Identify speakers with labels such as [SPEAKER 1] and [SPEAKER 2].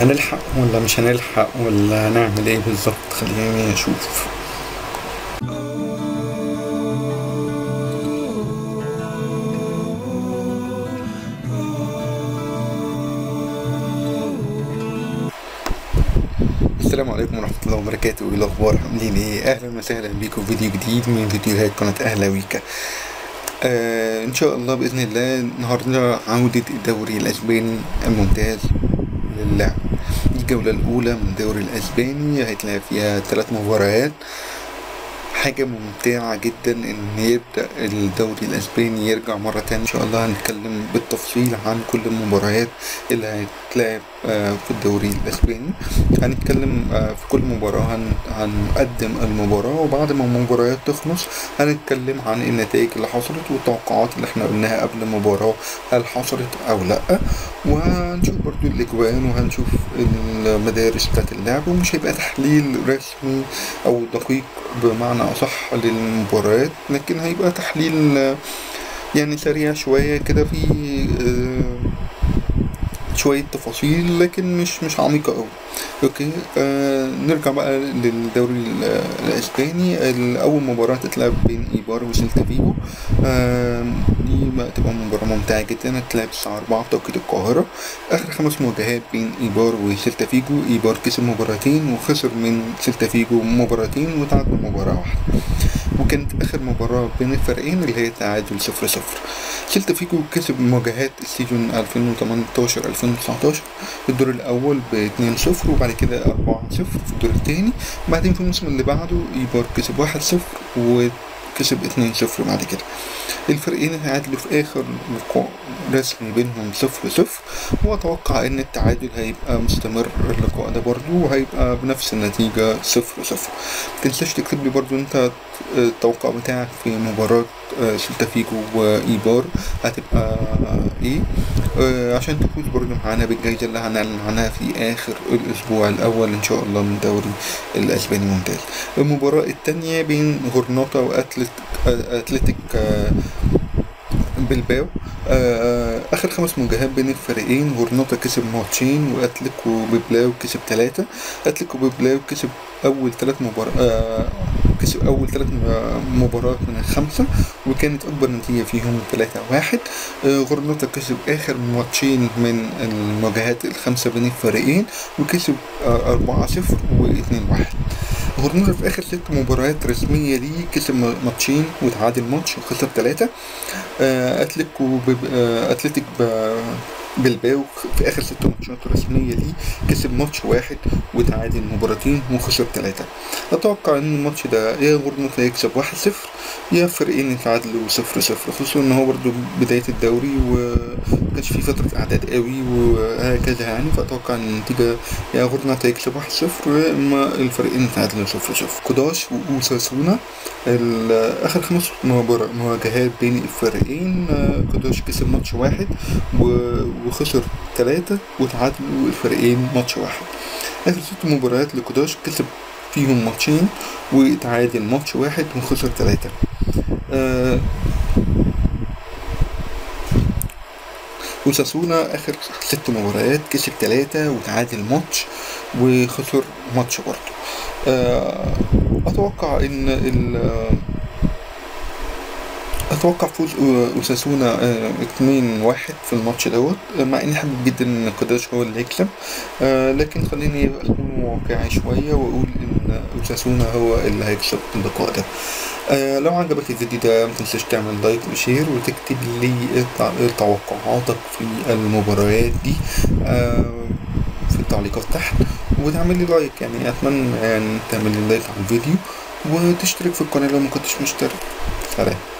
[SPEAKER 1] هنلحق ولا مش هنلحق ولا هنعمل ايه بالظبط خليني اشوف السلام عليكم ورحمة الله وبركاته ايه الأخبار عاملين ايه أهلا وسهلا بيكم في فيديو جديد من فيديوهات قناة أهلاويكا آه إن شاء الله بإذن الله النهاردة عودة الدوري الأسباني الممتاز للعب دي الجولة الأولى من الدوري الأسباني هيتلعب فيها ثلاث مباريات حاجة ممتعة جدا إن يبدأ الدوري الأسباني يرجع مرة تانية إن شاء الله هنتكلم بالتفصيل عن كل المباريات اللي هتتلعب في الدوري الأسباني هنتكلم في كل مباراة هنقدم المباراة وبعد ما المباريات تخلص هنتكلم عن النتائج اللي حصلت والتوقعات اللي احنا قلناها قبل المباراة هل حصلت أو لأ وهنشوف برضو الأجوان وهنشوف المدارس بتاعت اللعب ومش هيبقى تحليل رسمي أو دقيق بمعنى أصح للمباريات لكن هيبقى تحليل يعني سريع شوية كده في شوية تفاصيل لكن مش مش عميقة أوي اوكي آه نرجع بقى للدوري الاسباني اول مباراة تتلعب بين ايبار وسيلتا فيجو آه دي بقى تبقى مباراة ممتعة جدا هتتلعب الساعة 4 بتوقيت القاهرة اخر خمس مواجهات بين ايبار وسيلتا فيجو ايبار كسب مباراتين وخسر من سيلتا فيجو مباراتين وتعادل مباراة واحدة وكانت اخر مباراة بين الفريقين اللي هي تعادل صفر صفر سيلتا فيجو كسب مواجهات السيزون 2018 2019 في الدور الاول ب 2 0 وبعد كده 4 0 في الدور الثاني بعدين في الموسم اللي بعده ايبار كسب 1 0 وكسب 2 0 بعد كده الفريقين هيعادلوا في اخر لقاء رسمي بينهم صفر صفر واتوقع ان التعادل هيبقى مستمر اللقاء ده برضو وهيبقى بنفس النتيجة صفر صفر متنساش تكتب لي برضو انت التوقع بتاعك في مباراة سيلتا فيجو وايبار هتبقى ايه عشان تفوز برضو معانا بالجايزة اللي هنعلن عنها في اخر الاسبوع الاول ان شاء الله من الدوري الاسباني ممتاز المباراة التانية بين غرناطة واتلتيك بلباو اخر خمس مواجهات بين الفريقين غرناطة كسب ماتشين واتليك وبلباو كسب ثلاثة اتليك وبلباو كسب اول ثلاث مباريات كسب اول ثلاث مباريات من الخمسة وكانت اكبر نتيجة فيهم ثلاثة واحد غرناطة كسب اخر ماتشين من المواجهات الخمسة بين الفريقين وكسب أربعة صفر واثنين واحد غرناطة في آخر ست مباريات رسمية ليه كسب ماتشين وتعادل ماتش وخسر ثلاثة أتليك أتلتيك بلباو في اخر ست ماتشات رسمية ليه كسب ماتش واحد وتعادل مباراتين وخسر ثلاثة اتوقع ان الماتش ده يا غرناطة يكسب واحد صفر يا فريقين يتعادلوا صفر صفر خصوصا ان هو برضو بداية الدوري ومكانش في فترة اعداد قوي وهكذا يعني فاتوقع ان النتيجة يا غرناطة يكسب واحد صفر يا اما الفريقين يتعادلوا صفر صفر قداش واوساسونا اخر خمس مواجهات بين الفريقين قداش كسب ماتش واحد و وخسر ثلاثة وتعادلوا الفريقين ماتش واحد آخر ست مباريات لكوداش كسب فيهم ماتشين وتعادل ماتش واحد وخسر ثلاثة آه وساسونا آخر ست مباريات كسب ثلاثة وتعادل ماتش وخسر ماتش برضه آه أتوقع إن ال اتوقع فوز اوساسونا اتنين واحد في الماتش دوت مع اني حابب جدا ان قداش هو اللي يكسب لكن خليني اكون واقعي شويه واقول ان اوساسونا هو اللي هيكسب اللقاء ده لو عجبك الفيديو ده متنساش تعمل لايك وشير وتكتب لي توقعاتك في المباريات دي في التعليقات تحت وتعمل لي لايك يعني اتمنى يعني تعمل لي لايك على الفيديو وتشترك في القناه لو ما كنتش مشترك سلام